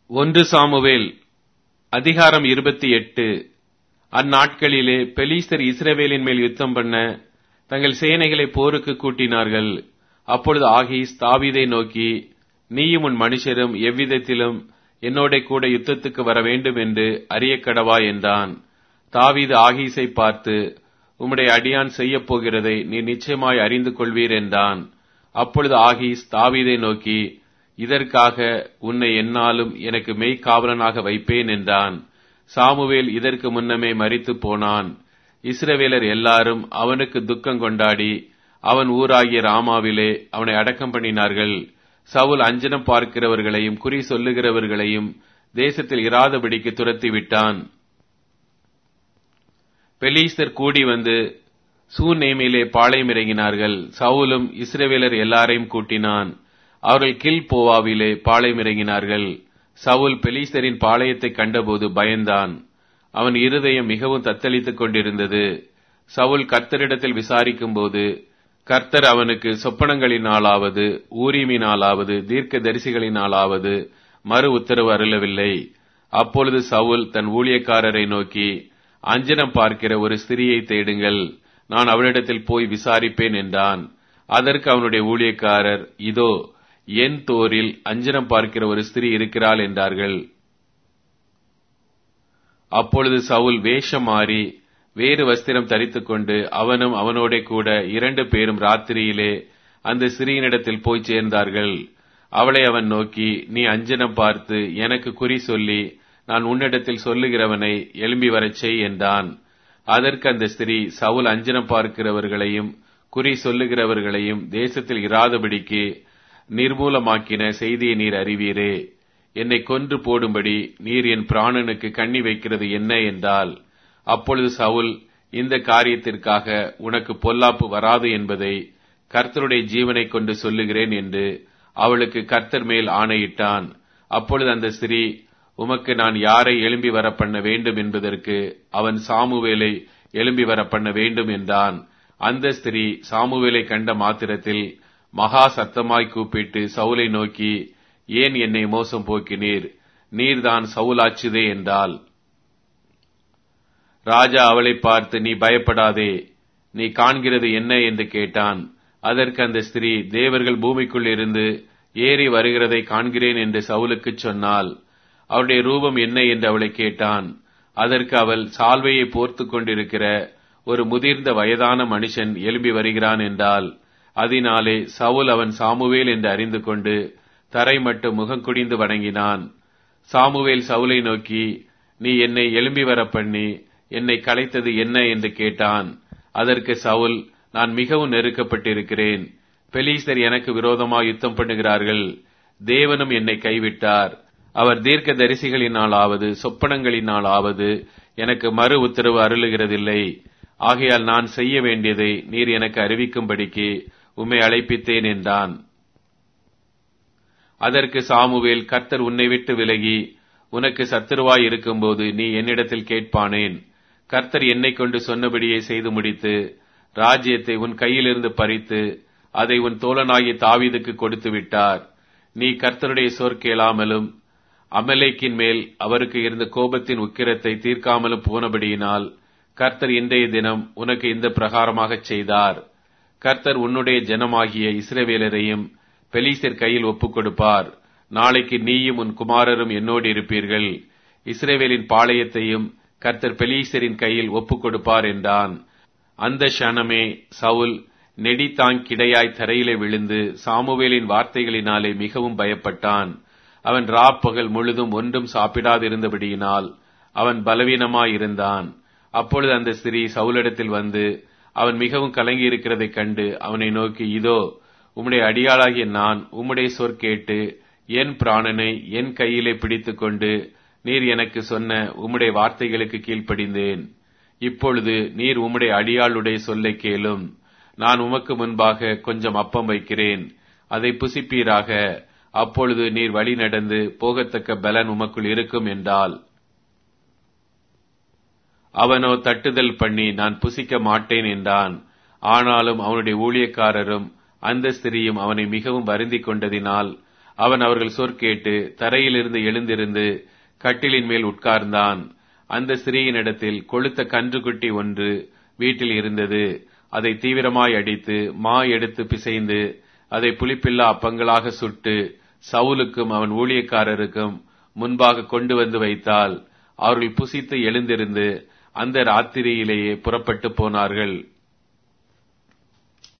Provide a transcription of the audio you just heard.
ஒன்று சாமுவேல் அதிகாரம் இருபத்தி எட்டு அந்நாட்களிலே பெலிஸ்தர் இஸ்ரவேலின் மேல் யுத்தம் பண்ண தங்கள் சேனைகளை போருக்கு கூட்டினார்கள் அப்பொழுது ஆகீஸ் தாவீதை நோக்கி நீயும் உன் மனுஷரும் எவ்விதத்திலும் என்னோட கூட யுத்தத்துக்கு வர வேண்டும் என்று அறியக்கடவா என்றான் தாவீது ஆகீஸை பார்த்து உம்முடைய அடியான் செய்யப் போகிறதை நீ நிச்சயமாய் அறிந்து கொள்வீர் என்றான் அப்பொழுது ஆகீஸ் தாவீதை நோக்கி இதற்காக உன்னை என்னாலும் எனக்கு மெய்க்காவலனாக வைப்பேன் என்றான் சாமுவேல் இதற்கு முன்னமே மரித்து போனான் இஸ்ரவேலர் எல்லாரும் அவனுக்கு துக்கம் கொண்டாடி அவன் ஊராகிய ராமாவிலே அவனை அடக்கம் பண்ணினார்கள் சவுல் அஞ்சனம் பார்க்கிறவர்களையும் குறி சொல்லுகிறவர்களையும் தேசத்தில் இராதபடிக்கு துரத்தி விட்டான் பெலீஸ்தர் கூடி வந்து சூநேமிலே பாளையம் இறங்கினார்கள் சவுலும் இஸ்ரவேலர் எல்லாரையும் கூட்டினான் அவர்கள் கில் போவாவிலே பாளையம் இறங்கினார்கள் சவுல் பெலீஸ்தரின் பாளையத்தை கண்டபோது பயந்தான் அவன் இருதயம் மிகவும் தத்தளித்துக் கொண்டிருந்தது சவுல் கர்த்தரிடத்தில் விசாரிக்கும் போது கர்த்தர் அவனுக்கு சொப்பனங்களினாலாவது ஊரிமினாலாவது தீர்க்க தரிசிகளினாலாவது மறு உத்தரவு அருளவில்லை அப்பொழுது சவுல் தன் ஊழியக்காரரை நோக்கி அஞ்சனம் பார்க்கிற ஒரு ஸ்திரியை தேடுங்கள் நான் அவளிடத்தில் போய் விசாரிப்பேன் என்றான் அதற்கு அவனுடைய ஊழியக்காரர் இதோ என் தோரில் அஞ்சனம் பார்க்கிற ஒரு ஸ்திரீ இருக்கிறாள் என்றார்கள் அப்பொழுது சவுல் வேஷம் மாறி வேறு வஸ்திரம் தரித்துக் கொண்டு அவனும் அவனோட கூட இரண்டு பேரும் ராத்திரியிலே அந்த சிறியனிடத்தில் போய் சேர்ந்தார்கள் அவளை அவன் நோக்கி நீ அஞ்சனம் பார்த்து எனக்கு குறி சொல்லி நான் உன்னிடத்தில் சொல்லுகிறவனை எழும்பி வரச் செய் என்றான் அதற்கு அந்த ஸ்திரீ சவுல் அஞ்சனம் பார்க்கிறவர்களையும் குறி சொல்லுகிறவர்களையும் தேசத்தில் இராதபடிக்கு நிர்மூலமாக்கின செய்தியை நீர் அறிவீரே என்னை கொன்று போடும்படி நீர் என் பிராணனுக்கு கண்ணி வைக்கிறது என்ன என்றால் அப்பொழுது சவுல் இந்த காரியத்திற்காக உனக்கு பொல்லாப்பு வராது என்பதை கர்த்தருடைய ஜீவனை கொண்டு சொல்லுகிறேன் என்று அவளுக்கு கர்த்தர் மேல் ஆணையிட்டான் அப்பொழுது அந்த ஸ்திரீ உமக்கு நான் யாரை எழும்பி வர பண்ண வேண்டும் என்பதற்கு அவன் சாமுவேலை எழும்பி வர பண்ண வேண்டும் என்றான் அந்த ஸ்திரீ சாமுவேலை கண்ட மாத்திரத்தில் மகா சத்தமாய் கூப்பிட்டு சவுலை நோக்கி ஏன் என்னை மோசம் போக்கினீர் நீர்தான் சவுலாச்சுதே என்றால் ராஜா அவளை பார்த்து நீ பயப்படாதே நீ காண்கிறது என்ன என்று கேட்டான் அதற்கு அந்த ஸ்திரீ தேவர்கள் பூமிக்குள் இருந்து ஏறி வருகிறதை காண்கிறேன் என்று சவுலுக்கு சொன்னாள் அவருடைய ரூபம் என்ன என்று அவளை கேட்டான் அதற்கு அவள் சால்வையை போர்த்து கொண்டிருக்கிற ஒரு முதிர்ந்த வயதான மனுஷன் எழும்பி வருகிறான் என்றால் அதனாலே சவுல் அவன் சாமுவேல் என்று அறிந்து கொண்டு தரை மட்டும் முகங்குடிந்து வணங்கினான் சாமுவேல் சவுலை நோக்கி நீ என்னை எழும்பி வர பண்ணி என்னை கலைத்தது என்ன என்று கேட்டான் அதற்கு சவுல் நான் மிகவும் நெருக்கப்பட்டிருக்கிறேன் பெலீஸ்தர் எனக்கு விரோதமாக யுத்தம் பண்ணுகிறார்கள் தேவனும் என்னை கைவிட்டார் அவர் தீர்க்க தரிசிகளினாலாவது சொப்பனங்களினாலாவது எனக்கு மறு உத்தரவு அருளுகிறதில்லை ஆகையால் நான் செய்ய வேண்டியதை நீர் எனக்கு அறிவிக்கும்படிக்கு உம்மை அழைப்பித்தேன் என்றான் அதற்கு சாமுவேல் கர்த்தர் உன்னை விட்டு விலகி உனக்கு சத்துருவாய் இருக்கும்போது நீ என்னிடத்தில் கேட்பானேன் கர்த்தர் என்னை கொண்டு சொன்னபடியே செய்து முடித்து ராஜ்யத்தை உன் கையிலிருந்து பறித்து அதை உன் தோழனாகிய தாவீதுக்கு கொடுத்து விட்டார் நீ கர்த்தருடைய சொற் கேளாமலும் அமலேக்கின் மேல் அவருக்கு இருந்த கோபத்தின் உக்கிரத்தை தீர்க்காமலும் போனபடியினால் கர்த்தர் இன்றைய தினம் உனக்கு இந்த பிரகாரமாகச் செய்தார் கர்த்தர் உன்னுடைய ஜனமாகிய இஸ்ரவேலரையும் பெலீசர் கையில் ஒப்புக் கொடுப்பார் நாளைக்கு நீயும் உன் குமாரரும் என்னோடு இருப்பீர்கள் இஸ்ரேவேலின் பாளையத்தையும் கர்த்தர் பெலீசரின் கையில் ஒப்புக் கொடுப்பார் என்றான் அந்த க்ஷணமே சவுல் நெடித்தாங்கிடையாய் தரையிலே விழுந்து சாமுவேலின் வார்த்தைகளினாலே மிகவும் பயப்பட்டான் அவன் ராப்பகல் முழுதும் ஒன்றும் சாப்பிடாதிருந்தபடியினால் அவன் பலவீனமாயிருந்தான் அப்பொழுது அந்த ஸ்திரீ சவுலிடத்தில் வந்து அவன் மிகவும் கலங்கி இருக்கிறதைக் கண்டு அவனை நோக்கி இதோ உம்முடைய அடியாளாகிய நான் உம்முடைய சொற் கேட்டு என் பிராணனை என் கையிலே பிடித்துக் கொண்டு நீர் எனக்கு சொன்ன உம்முடைய வார்த்தைகளுக்கு கீழ்ப்படிந்தேன் இப்பொழுது நீர் உம்முடைய அடியாளுடைய சொல்லை கேளும் நான் உமக்கு முன்பாக கொஞ்சம் அப்பம் வைக்கிறேன் அதை புசிப்பீராக அப்பொழுது நீர் வழி நடந்து போகத்தக்க பலன் உமக்குள் இருக்கும் என்றால் அவனோ தட்டுதல் பண்ணி நான் புசிக்க மாட்டேன் என்றான் ஆனாலும் அவனுடைய ஊழியக்காரரும் அந்த ஸ்திரியும் அவனை மிகவும் வருந்திக் கொண்டதினால் அவன் அவர்கள் சொற்கேட்டு தரையிலிருந்து எழுந்திருந்து கட்டிலின் மேல் உட்கார்ந்தான் அந்த ஸ்திரீயினிடத்தில் கொளுத்த கன்றுக்குட்டி ஒன்று வீட்டில் இருந்தது அதை தீவிரமாய் அடித்து மா எடுத்து பிசைந்து அதை புளிப்பில்லா அப்பங்களாக சுட்டு சவுலுக்கும் அவன் ஊழியக்காரருக்கும் முன்பாக கொண்டு வந்து வைத்தால் அவர்கள் புசித்து எழுந்திருந்து அந்த ராத்திரியிலேயே புறப்பட்டு போனார்கள்